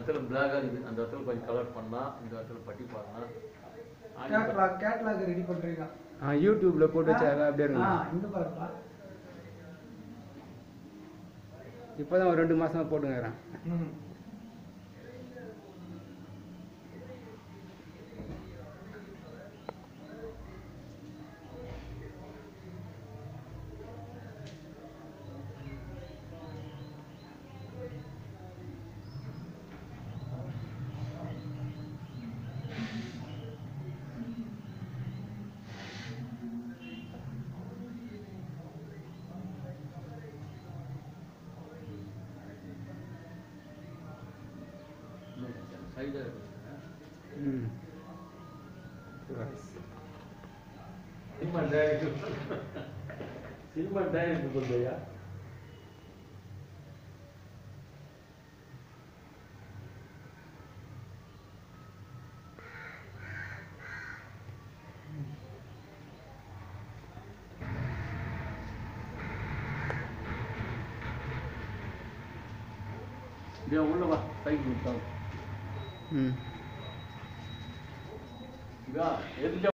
இடத்துல பிளாகாக இருக்குது அந்த இடத்துல கொஞ்சம் கலர் பண்ணலாம் இந்த இடத்துல பட்டி பண்ணலாம் கேட்லாக் கேட்லாக் ரெடி பண்றீங்க ஆ யூடியூப்ல போட்டு வச்சா அப்படியே ஆ இருக்கும் இங்க பாருப்பா இப்போதான் ஒரு ரெண்டு மாசமா போட்டுங்கிறேன் ம் சைடாக இருக்குங்க ம் சினிமா டைரக்டர் சினிமா டைரக்டர் சொல்றியா இதே உள்ள வா சைக்கிள் விட்டாங்க ம் இதா எதுக்கு